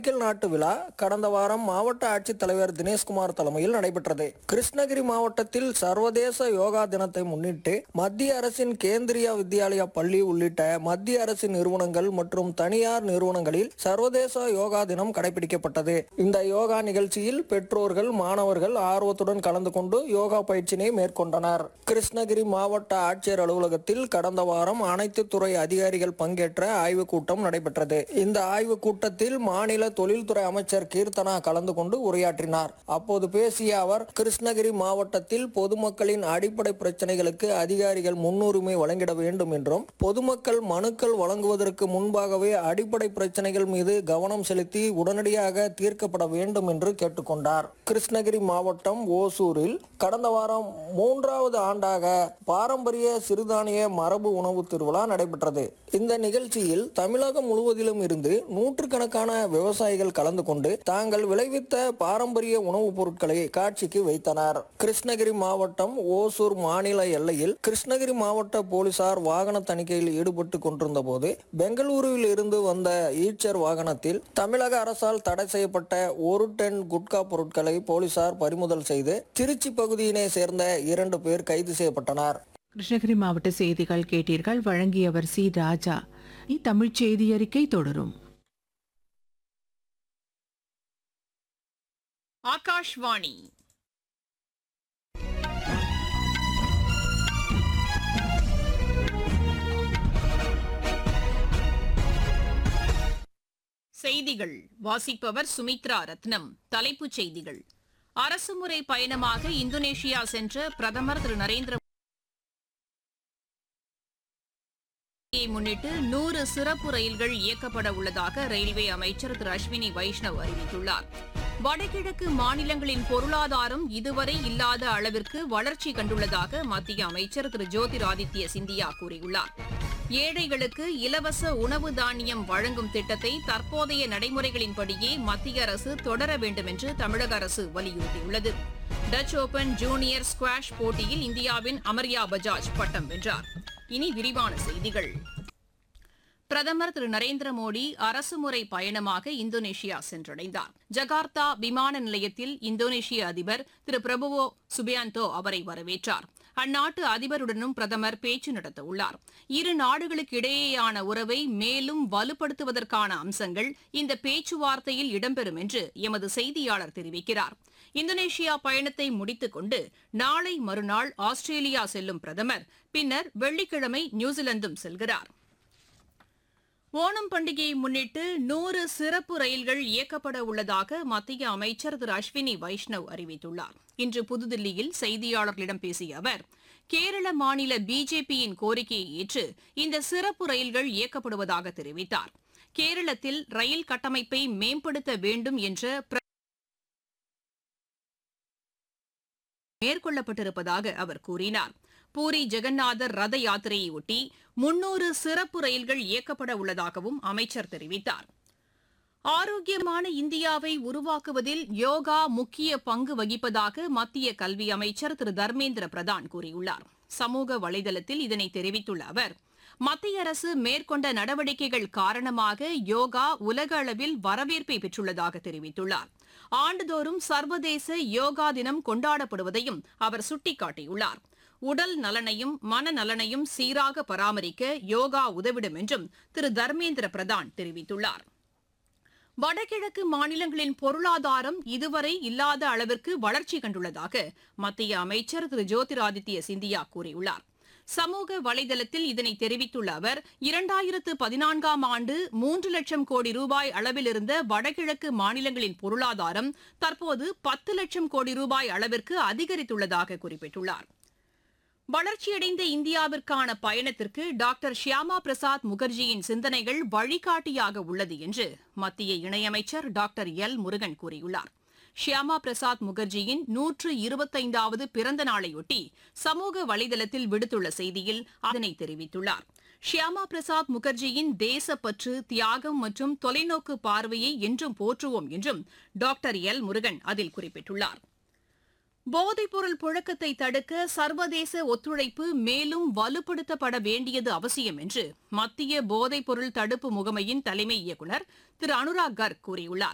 அடிக்கல் நாட்டு விழா கடந்த வாரம் மாவட்ட ஆட்சித்தலைவர் தினேஷ்குமார் தலைமையில் நடைபெற்றது கிருஷ்ணகிரி மாவட்டத்தில் சர்வதேச யோகா தினத்தை முன்னிட்டு மத்திய அரசின் கேந்திரிய வித்யாலயா பள்ளி உள்ளிட்ட மத்திய அரசின் நிறுவனங்கள் மற்றும் தனியார் நிறுவனங்களில் சர்வதேச யோகா தினம் கடைபிடிக்கப்பட்டது இந்த யோகா நிகழ்ச்சியில் பெற்றோர்கள் மாணவர்கள் ஆர்வத்துடன் கலந்து கொண்டு யோகா பயிற்சியினை மேற்கொண்டனர் கிருஷ்ணகிரி மாவட்ட ஆட்சியர் அலுவலகத்தில் கடந்த வாரம் அனைத்து துறை அதிகாரிகள் பங்கேற்ற ஆய்வுக் கூட்டம் நடைபெற்றது இந்த ஆய்வுக் கூட்டத்தில் மாநில தொழில்துறை அமைச்சர் கீர்த்தனா கலந்து கொண்டு உரையாற்றினார் அப்போது பேசிய அவர் கிருஷ்ணகிரி மாவட்டத்தில் பொதுமக்களின் அடிப்படை பிரச்சனைகளுக்கு அதிகாரிகள் முன்னுரிமை வழங்கிட வேண்டும் என்றும் பொதுமக்கள் மனுக்கள் வழங்குவதற்கு முன்பாகவே அடிப்படை பிரச்சனைகள் மீது கவனம் செலுத்தி உடனடியாக தீர்க்கப்பட வேண்டும் என்று கேட்டுக்கொண்டார் கிருஷ்ணகிரி மாவட்டம் ஓசூரில் கடந்த வாரம் மூன்றாவது ஆண்டாக பாரம்பரிய சிறுதானிய மரபு உணவு திருவிழா நடைபெற்றது இந்த நிகழ்ச்சியில் தமிழகம் முழுவதிலும் இருந்து நூற்றுக்கணக்கான விவசாயிகள் கலந்து கொண்டு தாங்கள் விளைவித்த பாரம்பரிய உணவுப் பொருட்களை காட்சிக்கு வைத்தனர் கிருஷ்ணகிரி மாவட்டம் ஓசூர் மாநில எல்லையில் கிருஷ்ணகிரி மாவட்ட போலீசார் வாகன தணிக்கையில் ஈடுபட்டு கொண்டிருந்த போது பெங்களூருவில் இருந்து வந்த ஈச்சர் வாகனத்தில் தமிழக அரசால் தடை செய்யப்பட்ட ஒரு டன் குட்கா பொருட்களை போலீசார் பறிமுதல் செய்து திருச்சி பகுதியினை சேர்ந்த இரண்டு பேர் கைது செய்யப்பட்டனர் கிருஷ்ணகிரி மாவட்ட செய்திகள் கேட்டீர்கள் வழங்கியவர் சி ராஜா இனி தமிழ்ச் செய்தி அறிக்கை தொடரும் ஆகாஷ்வாணி செய்திகள் வாசிப்பவர் சுமித்ரா ரத்னம் தலைப்புச் செய்திகள் அரசுமுறை பயணமாக இந்தோனேஷியா சென்ற பிரதமர் திரு நரேந்திர மோடியை முன்னிட்டு நூறு சிறப்பு ரயில்கள் இயக்கப்பட உள்ளதாக ரயில்வே அமைச்சர் திரு அஸ்வினி வைஷ்ணவ் அறிவித்துள்ளார் வடகிழக்கு மாநிலங்களின் பொருளாதாரம் இதுவரை இல்லாத அளவிற்கு வளர்ச்சி கண்டுள்ளதாக மத்திய அமைச்சர் திரு ஜோதிராதித்ய சிந்தியா கூறியுள்ளார் ஏழைகளுக்கு இலவச உணவு தானியம் வழங்கும் திட்டத்தை தற்போதைய நடைமுறைகளின்படியே மத்திய அரசு தொடர வேண்டும் என்று தமிழக அரசு வலியுறுத்தியுள்ளது டச் ஓபன் ஜூனியர் ஸ்குவாஷ் போட்டியில் இந்தியாவின் அமர்யா பஜாஜ் பட்டம் வென்றார் இனி விரிவான செய்திகள் பிரதமர் திரு நரேந்திர மோடி அரசுமுறை பயணமாக இந்தோனேஷியா சென்றடைந்தார் ஜகார்த்தா விமான நிலையத்தில் இந்தோனேஷிய அதிபர் திரு பிரபுவோ சுபியாந்தோ அவரை வரவேற்றார் அந்நாட்டு அதிபருடனும் பிரதமர் பேச்சு நடத்த உள்ளார் இரு நாடுகளுக்கு இடையேயான உறவை மேலும் வலுப்படுத்துவதற்கான அம்சங்கள் இந்த பேச்சுவார்த்தையில் இடம்பெறும் என்று எமது செய்தியாளர் தெரிவிக்கிறார் இந்தோனேஷியா பயணத்தை முடித்துக் கொண்டு நாளை மறுநாள் ஆஸ்திரேலியா செல்லும் பிரதமர் பின்னர் வெள்ளிக்கிழமை நியூசிலாந்தும் செல்கிறார் ஓணம் பண்டிகையை முன்னிட்டு நூறு சிறப்பு ரயில்கள் இயக்கப்பட உள்ளதாக மத்திய அமைச்சர் திரு அஸ்வினி வைஷ்ணவ் அறிவித்துள்ளார் இன்று புதுதில்லியில் செய்தியாளர்களிடம் பேசிய அவர் கேரள மாநில பிஜேபியின் கோரிக்கையை ஏற்று இந்த சிறப்பு ரயில்கள் இயக்கப்படுவதாக தெரிவித்தார் கேரளத்தில் ரயில் கட்டமைப்பை மேம்படுத்த வேண்டும் என்ற பிர- மேற்கொள்ளப்பட்டிருப்பதாக அவர் கூறினார் பூரி ஜெகநாதர் ரத யாத்திரையொட்டி முன்னூறு சிறப்பு ரயில்கள் இயக்கப்பட உள்ளதாகவும் அமைச்சர் தெரிவித்தார் ஆரோக்கியமான இந்தியாவை உருவாக்குவதில் யோகா முக்கிய பங்கு வகிப்பதாக மத்திய கல்வி அமைச்சர் திரு தர்மேந்திர பிரதான் கூறியுள்ளார் சமூக வலைதளத்தில் இதனை தெரிவித்துள்ள அவர் மத்திய அரசு மேற்கொண்ட நடவடிக்கைகள் காரணமாக யோகா உலக அளவில் வரவேற்பை பெற்றுள்ளதாக தெரிவித்துள்ளார் ஆண்டுதோறும் சர்வதேச யோகா தினம் கொண்டாடப்படுவதையும் அவர் சுட்டிக்காட்டியுள்ளார் உடல் நலனையும் மனநலனையும் சீராக பராமரிக்க யோகா உதவிடும் என்றும் திரு தர்மேந்திர பிரதான் தெரிவித்துள்ளார் வடகிழக்கு மாநிலங்களின் பொருளாதாரம் இதுவரை இல்லாத அளவிற்கு வளர்ச்சி கண்டுள்ளதாக மத்திய அமைச்சர் திரு ஜோதிராதித்ய சிந்தியா கூறியுள்ளார் சமூக வலைதளத்தில் இதனை தெரிவித்துள்ள அவர் இரண்டாயிரத்து பதினான்காம் ஆண்டு மூன்று லட்சம் கோடி ரூபாய் அளவில் இருந்த வடகிழக்கு மாநிலங்களின் பொருளாதாரம் தற்போது பத்து லட்சம் கோடி ரூபாய் அளவிற்கு அதிகரித்துள்ளதாக குறிப்பிட்டுள்ளார் வளர்ச்சியடைந்த இந்தியாவிற்கான பயணத்திற்கு டாக்டர் ஷியாமா பிரசாத் முகர்ஜியின் சிந்தனைகள் வழிகாட்டியாக உள்ளது என்று மத்திய இணையமைச்சர் டாக்டர் எல் முருகன் கூறியுள்ளார் ஷியாமா பிரசாத் முகர்ஜியின் நூற்று இருபத்தைந்தாவது பிறந்த நாளையொட்டி சமூக வலைதளத்தில் விடுத்துள்ள செய்தியில் அதனை தெரிவித்துள்ளார் ஷியாமா பிரசாத் முகர்ஜியின் தேசப்பற்று தியாகம் மற்றும் தொலைநோக்கு பார்வையை என்றும் போற்றுவோம் என்றும் டாக்டர் எல் முருகன் அதில் குறிப்பிட்டுள்ளார் போதைப்பொருள் புழக்கத்தை தடுக்க சர்வதேச ஒத்துழைப்பு மேலும் வலுப்படுத்தப்பட வேண்டியது அவசியம் என்று மத்திய போதைப்பொருள் தடுப்பு முகமையின் தலைமை இயக்குநர் திரு அனுராக் கர்க் கூறியுள்ளார்